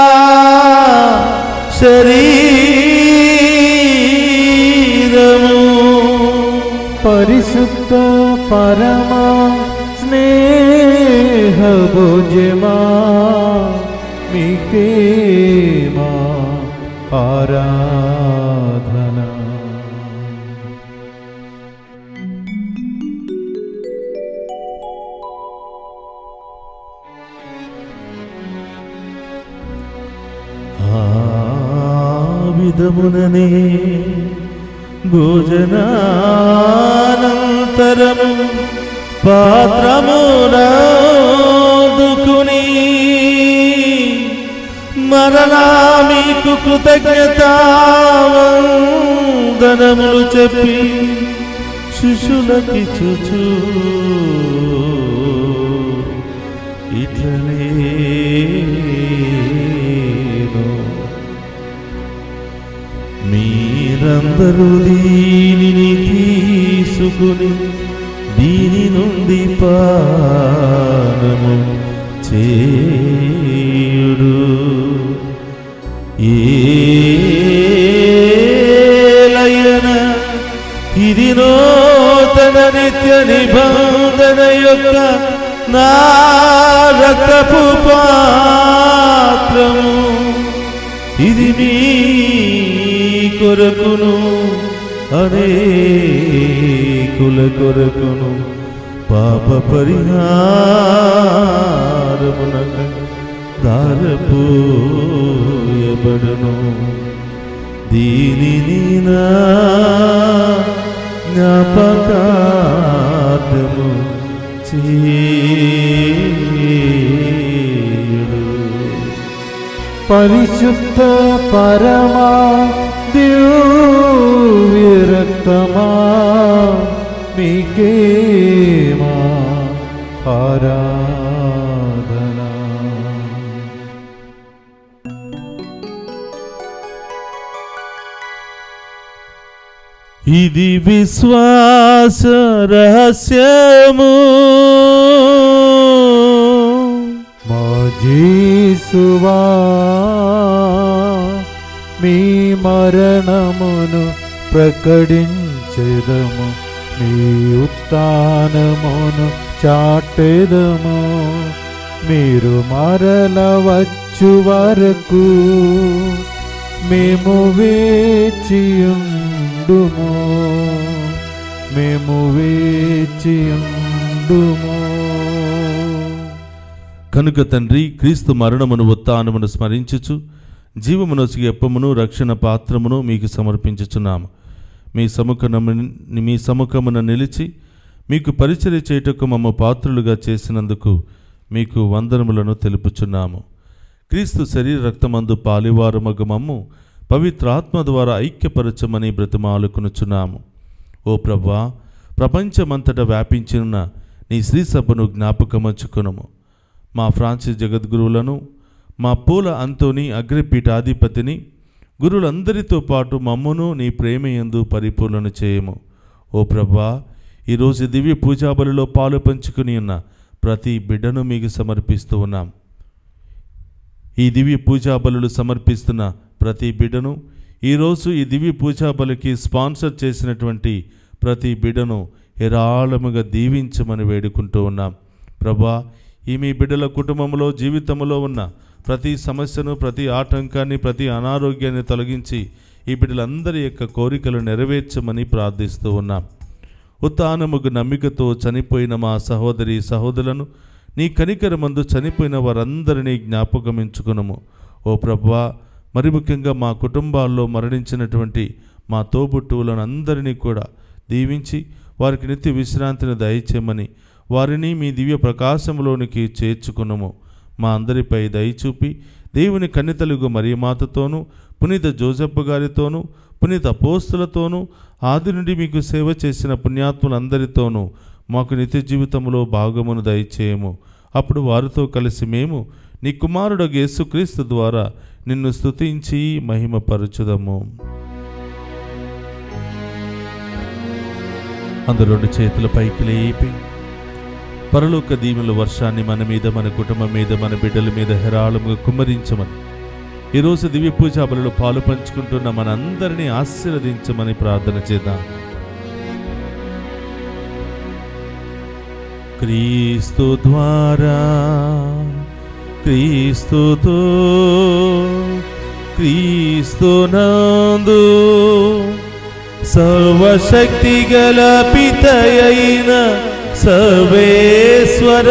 శరీరము పరిశుద్ధ పరమా స్నేహ భోజమా మీకేమా ఆరాధన ఆ విధముననే భోజనానంతరము పాత్రమునాదుకుని మరలా మీకు కృతజ్ఞత వందనములు చెప్పి శిశులకి చుచూ ఇట్లనేను మీరందరూ దీనిని తీసుకుని దీని నుండి పానము చేయుడు ఏలయన ఇది నూతన నిత్య నిబంధన యొక్క నా రక్తపు పాత్రము ఇది మీ కొరకును అనేకుల కొరకును పాప పరిహారమునక దారపోయబడును దీనిని నా జ్ఞాపకార్థము చేయుడు పరిశుద్ధ పరమా దివ్య రక్తమా మీకేమా ఆరాధన ఇది విశ్వాస రహస్యము మా జీసువా మీ మరణమును ప్రకటించెదము మీ ఉత్థానమును చాటెదము మీరు మరల వచ్చు వరకు మేము వేచియుండుము మేము వేచియుండుము కనుక తండ్రి క్రీస్తు మరణమును ఉత్థానమును స్మరించుచు జీవమునొసిగి ఎప్పమును రక్షణ పాత్రమును మీకు సమర్పించుచున్నాము మీ సముఖనము మీ సముఖమున నిలిచి మీకు పరిచర్య చేయుటకు మమ్మ పాత్రులుగా చేసినందుకు మీకు వందనములను తెలుపుచున్నాము క్రీస్తు శరీర రక్తమందు పాలివారమగు మమ్ము పవిత్రాత్మ ద్వారా ఐక్యపరచమని బ్రతిమాలుకొనుచున్నాము ఓ ప్రభా ప్రపంచమంతటా వ్యాపించిన నీ శ్రీ సభను జ్ఞాపకమర్చుకునము మా ఫ్రాన్సిస్ జగద్గురువులను మా పూల అంతోని అగ్రపీఠాధిపతిని గురువులందరితో పాటు మమ్మును నీ ప్రేమయందు పరిపూర్ణను చేయము ఓ ప్రభా ఈరోజు దివ్య పూజాబలిలో పాలు పంచుకుని ఉన్న ప్రతి బిడ్డను మీకు సమర్పిస్తూ ఉన్నాం ఈ దివ్య పూజా బలులు సమర్పిస్తున్న ప్రతి బిడ్డను ఈరోజు ఈ దివ్య పూజా బలికి స్పాన్సర్ చేసినటువంటి ప్రతి బిడ్డను ఏరాళముగా దీవించమని వేడుకుంటూ ఉన్నాం ప్రభా ఈ మీ బిడ్డల కుటుంబంలో జీవితంలో ఉన్న ప్రతి సమస్యను ప్రతి ఆటంకాన్ని ప్రతి అనారోగ్యాన్ని తొలగించి ఈ బిడ్డలందరి యొక్క కోరికలు నెరవేర్చమని ప్రార్థిస్తూ ఉన్నాం ఉత్తానముగు నమ్మికతో చనిపోయిన మా సహోదరి సహోదరులను నీ కనికరమందు చనిపోయిన వారందరినీ జ్ఞాపకమించుకునము ఓ ప్రభా మరి ముఖ్యంగా మా కుటుంబాల్లో మరణించినటువంటి మా తోబుట్టువులను అందరినీ కూడా దీవించి వారికి నిత్య విశ్రాంతిని దయచేయమని వారిని మీ దివ్య ప్రకాశంలోనికి చేర్చుకునము మా అందరిపై దయచూపి దేవుని కన్నితలుగు మరియమాతతోనూ పునీత జోసెఫ్ గారితోనూ పునీత అపోస్తులతోనూ ఆది నుండి మీకు సేవ చేసిన పుణ్యాత్ములందరితోనూ మాకు నిత్య జీవితంలో భాగమును దయచేయము అప్పుడు వారితో కలిసి మేము నీ కుమారుడు యేసుక్రీస్తు ద్వారా నిన్ను స్తుతించి మహిమపరచుదము అందరు రెండు చేతుల పైకి లేపి పరలోక దీవెల వర్షాన్ని మన మీద మన కుటుంబం మీద మన బిడ్డల మీద హెరాళముగా కుమ్మరించమని ఈరోజు దివ్య పూజా బలలో పాలు పంచుకుంటున్న మనందరినీ ఆశీర్వదించమని ప్రార్థన చేద్దాం క్రీస్తు ద్వారా క్రీస్తుతో క్రీస్తునందు సర్వశక్తి గల పితయైన సర్వేశ్వర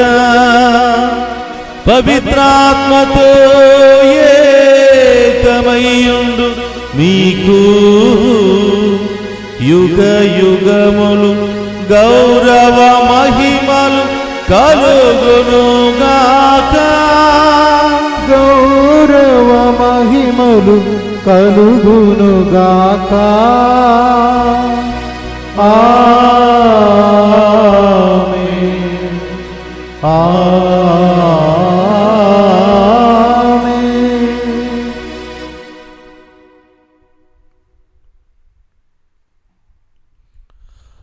పవిత్రాత్మతో ఏకమయ్యుండు మీకు యుగ యుగములు గౌరవ మహిమలు కలుగునుగాక గౌరవ మహిమలు కలుగునుగాక ఆమేన్. ఆమేన్.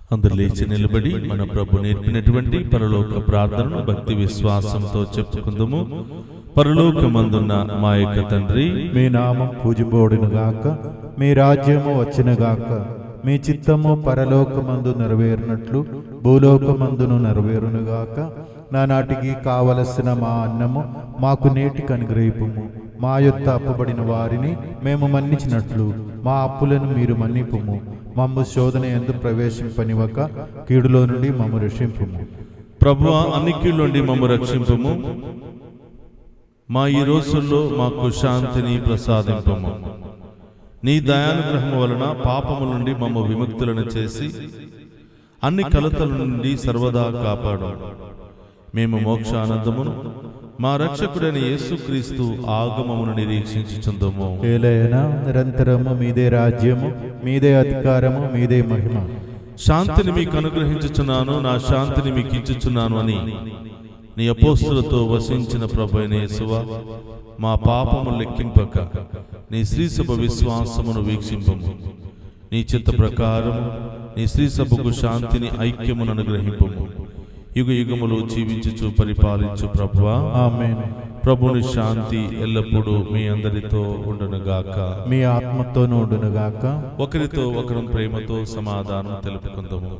అందరు లేచి నిలబడి మన ప్రభు నేర్పినటువంటి పరలోక ప్రార్థనను భక్తి విశ్వాసంతో చెప్పుకుందాము పరలోకమందున్న మా యొక్క తండ్రి మీ నామం పూజింపబడును గాక మీ రాజ్యము వచ్చిన గాక మీ చిత్తము పరలోకమందు నెరవేరినట్లు భూలోకమందును నెరవేరును గాక నానాటికి కావలసిన మా అన్నము మాకు నేటికి అనుగ్రహిపుము మా యొక్క అప్పుబడిన వారిని మేము మన్నించినట్లు మా అప్పులను మీరు మన్నిపుము మమ్ము శోధన ఎందు ప్రవేశింపనివ్వక కీడులో నుండి మమ్ము రక్షింపుము ప్రభు అన్నికీళ్ళ నుండి మమ్మ రక్షింపము మా ఈ రోజుల్లో మాకు శాంతిని ప్రసాదింపము నీ దయానుగ్రహం వలన పాపము నుండి మమ్మ విముక్తులను చేసి అన్ని కలతల నుండి సర్వదా కాపాడు మేము మోక్షానందమును మా రక్షకుడైన యేసుక్రీస్తు ఆగమమును నిరీక్షించుచుందము ఏలైనా నిరంతరము మీదే రాజ్యము మీదే అధికారము మీదే మహిమ శాంతిని మీకు అనుగ్రహించుచున్నాను నా శాంతిని మీకు ఇచ్చుచున్నాను అని నీ అపోస్తులతో వసించిన ప్రభు అయిన యేసువా మా పాపము లెక్కింపక నీ శ్రీసభ విశ్వాసమును వీక్షింపము నీ చిత్త ప్రకారం నీ శ్రీసభకు శాంతిని ఐక్యమును అనుగ్రహింపము యుగ యుగములు జీవించుచు పరిపాలించు ప్రభువా ఆమేన్ ప్రభుని శాంతి ఎల్లప్పుడూ మీ అందరితో ఉండునుగాక మీ ఆత్మతో నోడునుగాక ఒకరితో ఒకరం ప్రేమతో సమాధానం తెలుపుకుందాము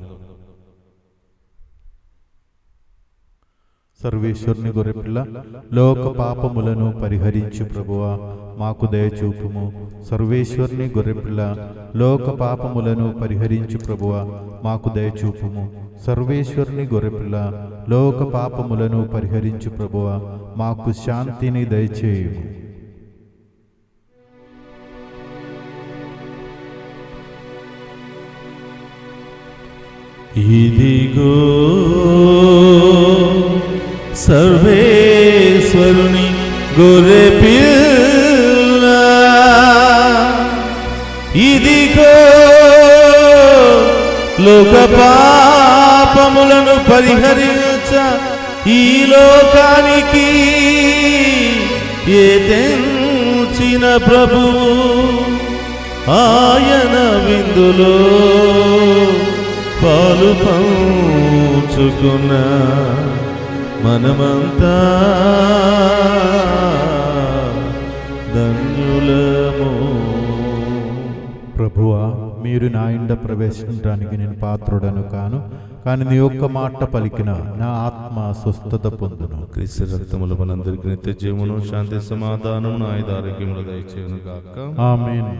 సర్వేశ్వరుని గొర్రెపిల్ల లోక పాపములను పరిహరించు ప్రభువా మాకు దయచూపుము సర్వేశ్వరుని గొర్రెపిల్ల లోక పాపములను పరిహరించు ప్రభువా మాకు దయచూపుము సర్వేశ్వరుని గొర్రెపిల్ల లోక పాపములను పరిహరించు ప్రభువా మాకు శాంతిని దయచేయుము ఇదిగో సర్వేశ్వరుని గొర్రె పిల్ల ఇదిగో లోక పాపములను పరిహరించ ఈ లోకానికి ఏ తెంచిన ప్రభువు ఆయన విందులో పాలు పంచుకున్న మనమంతా ధన్యులము ప్రభువా మీరు నా ఇంట ప్రవేశించడానికి నేను పాత్రుడను కాను కానీ నీ ఒక్క మాట పలికిన నా ఆత్మ స్వస్థత పొందును క్రీస్తు రక్తములు మనందరికీ నిత్య జీవమును శాంతి సమాధానం ఆయుధ ఆరోగ్యములు దయచేయను గాక ఆమేన్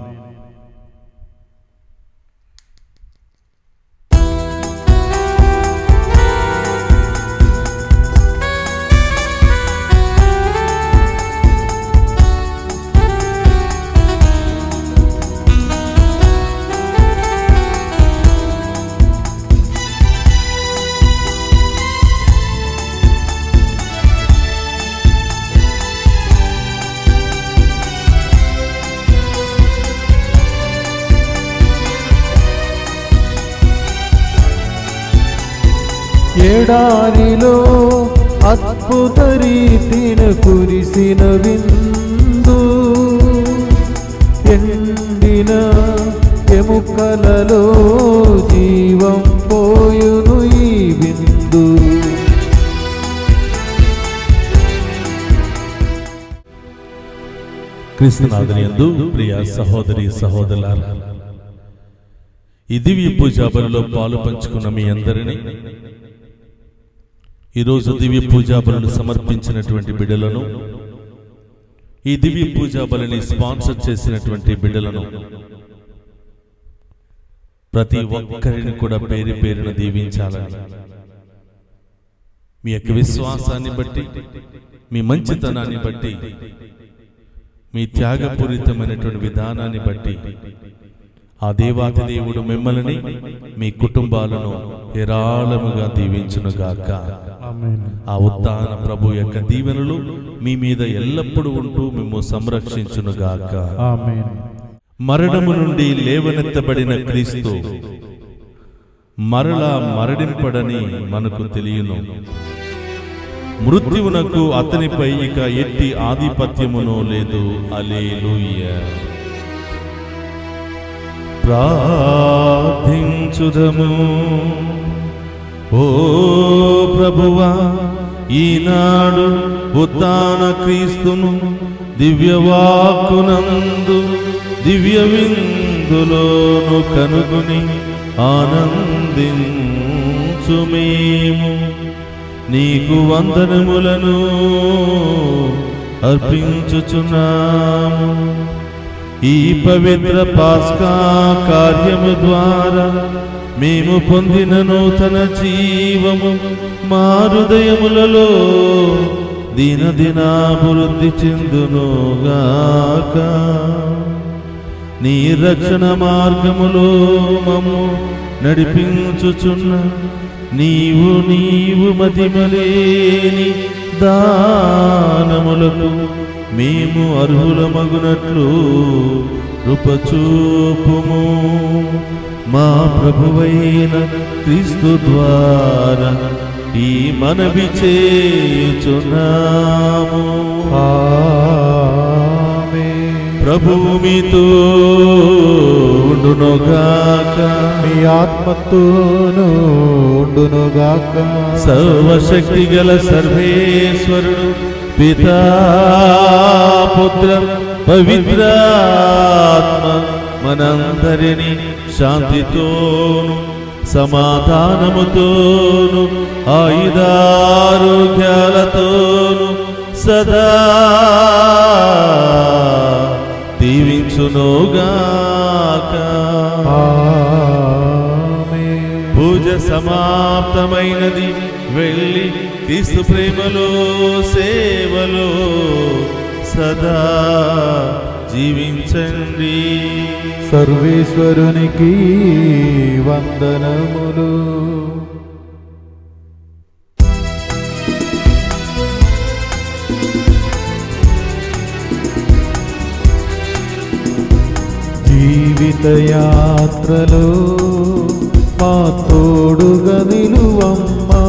ఎడారిలో అద్భుత రీతిన కురిసిన విందు ఎండిన ఎముకలలో జీవం పోయును ఈ విందు క్రీస్తునాథుని యందు ప్రియ సహోదరి సహోదరులారా ఈ దివ్య పూజా బలిలో పాలు పంచుకున్న మీ అందరినీ ఈరోజు దివ్య పూజా బలులు సమర్పించినటువంటి బిడ్డలను ఈ దివ్య పూజా బలిని స్పాన్సర్ చేసినటువంటి బిడ్డలను ప్రతి ఒక్కరిని కూడా పేరు పేరున దీవించాలని మీ యొక్క విశ్వాసాన్ని బట్టి మీ మంచితనాన్ని బట్టి మీ త్యాగపూరితమైనటువంటి విధానాన్ని బట్టి ఆ దేవాతి దేవుడు మిమ్మల్ని మీ కుటుంబాలను ఏరాళముగా దీవించునుగాక ఆమేన్ ఆ ఉత్తాన ప్రభు యొక్క దీవెనలు మీ మీద ఎల్లప్పుడూ ఉంటూ మిమ్ము సంరక్షించునుగాక ఆమేన్ మరణము నుండి లేవనెత్తబడిన క్రీస్తు మరలా మరణింపడని మనకు తెలియను మృత్యువునకు అతనిపై ఇక ఎట్టి ఆధిపత్యమును లేదు అలేలుయ్య ప్రార్థించుదాము స్తుతించుదము ఓ ప్రభువా ఈనాడు ఉత్తాన క్రీస్తును దివ్యవాక్కునందు దివ్య విందులోను కనుగొని ఆనందించుమేము నీకు వందనములను అర్పించుచున్నాము ఈ పవిత్ర పాస్కా కార్యము ద్వారా మేము పొందిన నూతన జీవము మా హృదయములలో దినదినాభివృద్ధి చెందునుగాక నీ రక్షణ మార్గములో మమ్ము నడిపించుచున్న నీవు నీవు మతిమలేని దానములకు మేము అర్హులమగునట్లు రూపచూపుము మా ప్రభువైన క్రీస్తు ద్వారా ఈ మనవి చేయుచున్నాము ఆమేన్. ప్రభువు మీతో ఉండునుగాక మీ ఆత్మతోను ఉండునుగాక సర్వశక్తి గల సర్వేశ్వరుడు పితా పుత్ర పవిత్రాత్మ మనందరిని శాంతితోను సమాధానముతోను ఆయుధారోగ్యాలతోను సదా దీవించునుగాక ఆమేన్. పూజ సమాప్తమైనది వెళ్ళి క్రీస్తు ప్రేమలో సేవలో సదా జీవించండి సర్వేశ్వరునికి వందనములు జీవిత యాత్రలో మా తోడుగా నిలువమ్మా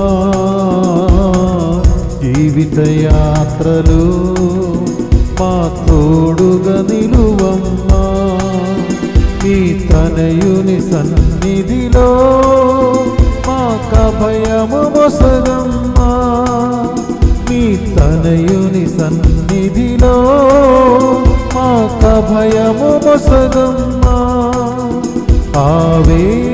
జీవిత యాత్రలో మా తోడుగా నిలువమ్మా మీ తనయుని సన్నిధిలో మాక భయము మొసగమ్మా మీ తనయుని సన్నిధిలో మాక భయము మొసగమ్మా ఆవే